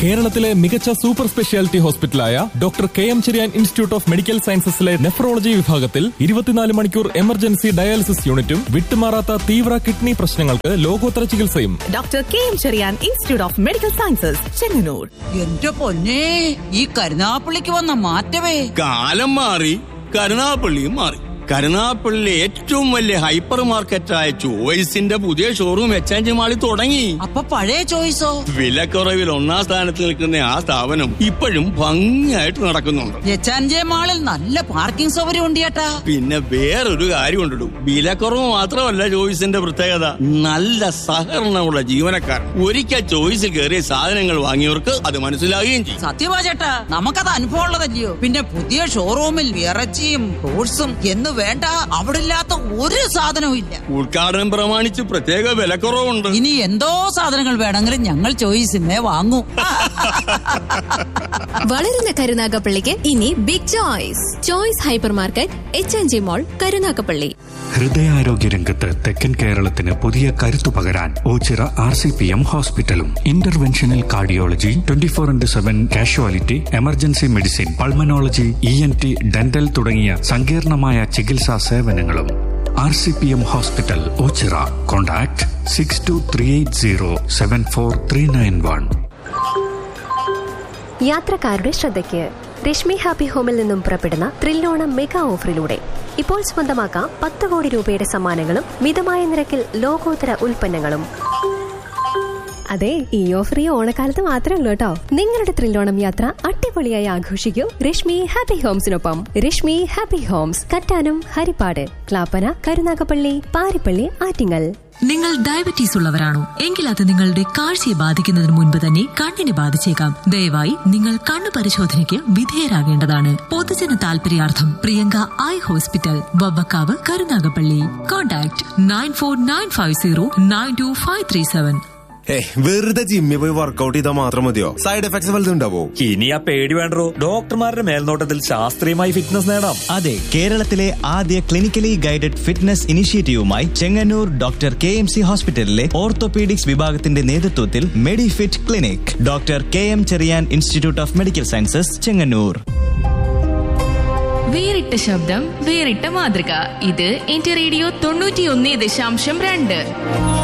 കേരളത്തിലെ മികച്ച super speciality ഹോസ്പിറ്റലായ doctor K M Cherian institute of medical സയൻസസിലെ നെഫ്രോളജി വിഭാഗത്തിൽ ഇരുപത്തിനാല് മണിക്കൂർ എമർജൻസി ഡയാലിസിസ് യൂണിറ്റും വിട്ടുമാറാത്ത തീവ്ര കിഡ്നി പ്രശ്നങ്ങൾക്ക് ലോകോത്തര ചികിത്സയും doctor K M Cherian institute of medical sciences Chengannur എന്റെ പൊന്നെ ഈ കരുനാപ്പള്ളിക്ക് വന്ന മാറ്റമേ കാലം മാറി കരുനാപ്പള്ളിയും മാറി കരുനാപ്പള്ളിയിലെ ഏറ്റവും വലിയ ഹൈപ്പർ മാർക്കറ്റായ ചോയ്സിന്റെ പുതിയ ഷോറൂം എക്സ്ചേഞ്ച് മാളിൽ തുടങ്ങി അപ്പൊ പഴയ ചോയ്സോ വിലക്കുറവിൽ ഒന്നാം സ്ഥാനത്ത് നിൽക്കുന്ന ആ സ്ഥാപനം ഇപ്പോഴും ഭംഗിയായിട്ട് നടക്കുന്നുണ്ട് എച്ചാൻജെ മാളിൽ നല്ല പാർക്കിംഗ് സൗകര്യം ഉണ്ട് ചേട്ടാ പിന്നെ വേറൊരു കാര്യം ഉണ്ടിടും വിലക്കുറവ് മാത്രമല്ല ചോയ്സിന്റെ പ്രത്യേകത നല്ല സഹകരണമുള്ള ജീവനക്കാർ ഒരിക്കൽ ചോയ്സിൽ കയറിയ സാധനങ്ങൾ വാങ്ങിയവർക്ക് അത് മനസ്സിലാകുകയും ചെയ്യും സത്യമാ ചേട്ടാ നമുക്കത് അനുഭവം ഉള്ളതല്ലയോ പിന്നെ പുതിയ ഷോറൂമിൽ ഇറച്ചിയും ഫ്രൂട്ട്സും എന്ന് വേണ്ട അവിടെ ഇല്ലാത്ത ഒരു സാധനവും ഇല്ല ഉദ്ഘാടനം പ്രമാണിച്ച് പ്രത്യേക വിലക്കുറവുണ്ട് ഇനി എന്തോ സാധനങ്ങൾ വേണമെങ്കിലും ഞങ്ങൾ ചോയ്സിനെ വാങ്ങൂ വളരുന്ന കരുനാഗപ്പള്ളിക്ക് ഇനി big choice choice hyper market H N G mall Karunagappally ഹൃദയാരോഗ്യ രംഗത്ത് തെക്കൻ കേരളത്തിന് പുതിയ കരുത്തു പകരാൻ Ochira R C P M ഹോസ്പിറ്റലും interventional cardiology twenty four into seven casualty emergency medicine pulmonology E N T dental തുടങ്ങിയ സങ്കീർണമായ ചികിത്സാ സേവനങ്ങളും R C P M hospital Ochira contact six two three eight zero seven four three nine one യാത്രക്കാരുടെ ശ്രദ്ധയ്ക്ക് Rashmi happy ഹോമിൽ നിന്നും പുറപ്പെടുന്ന Thrillonam mega ഓഫറിലൂടെ ഇപ്പോൾ സ്വന്തമാക്കാം പത്ത് കോടി രൂപയുടെ സമ്മാനങ്ങളും മിതമായ നിരക്കിൽ ലോകോത്തര ഉൽപ്പന്നങ്ങളും അതെ ഈ ഓഫർ ഈ ഓണക്കാലത്ത് മാത്രമേ ഉള്ളൂ കേട്ടോ നിങ്ങളുടെ ത്രില്ലോണം യാത്ര അടിപൊളിയായി ആഘോഷിക്കൂ രശ്മി ഹാപ്പി ഹോംസിനൊപ്പം രശ്മി ഹാപ്പി ഹോംസ് കറ്റാനം ഹരിപ്പാട് ക്ലാപ്പന കരുനാഗപ്പള്ളി പാരിപ്പള്ളി ആറ്റിങ്ങൽ നിങ്ങൾ ഡയബറ്റീസ് ഉള്ളവരാണോ എങ്കിൽ അത് നിങ്ങളുടെ കാഴ്ചയെ ബാധിക്കുന്നതിന് മുൻപ് തന്നെ കണ്ണിനെ ബാധിച്ചേക്കാം ദയവായി നിങ്ങൾ കണ്ണു പരിശോധനയ്ക്ക് വിധേയരാകേണ്ടതാണ് പൊതുജന താൽപര്യാർത്ഥം Priyanka eye hospital Vavvakkavu Karunagappally contact nine four nine five zero nine two five three seven ഏ വെറുതെ ജിമ്മിൽ പോയി വർക്കൗട്ട് ചെയ്താൽ മാത്രം മതിയോ സൈഡ് എഫക്ട്സ് വല്ലതും ഉണ്ടാവോ ഇനി ആ പേടി വേണ്ടോ ഡോക്ടർമാരുടെ മേൽനോട്ടത്തിൽ ശാസ്ത്രീയമായി ഫിറ്റ്നസ് നേടാം അതെ കേരളത്തിലെ ആദ്യ ക്ലിനിക്കലി ഗൈഡഡ് ഫിറ്റ്നസ് ഇനിഷ്യേറ്റീവുമായി Chengannur doctor K M C ഹോസ്പിറ്റലിലെ ഓർത്തോപീഡിക്സ് വിഭാഗത്തിന്റെ നേതൃത്വത്തിൽ medifit clinic doctor K M Cherian institute of medical sciences Chengannur വേറിട്ട ശബ്ദം വേറിട്ട മാതൃക ഇത് എന്റെ റേഡിയോ തൊണ്ണൂറ്റിയൊന്ന് ദശാംശം രണ്ട്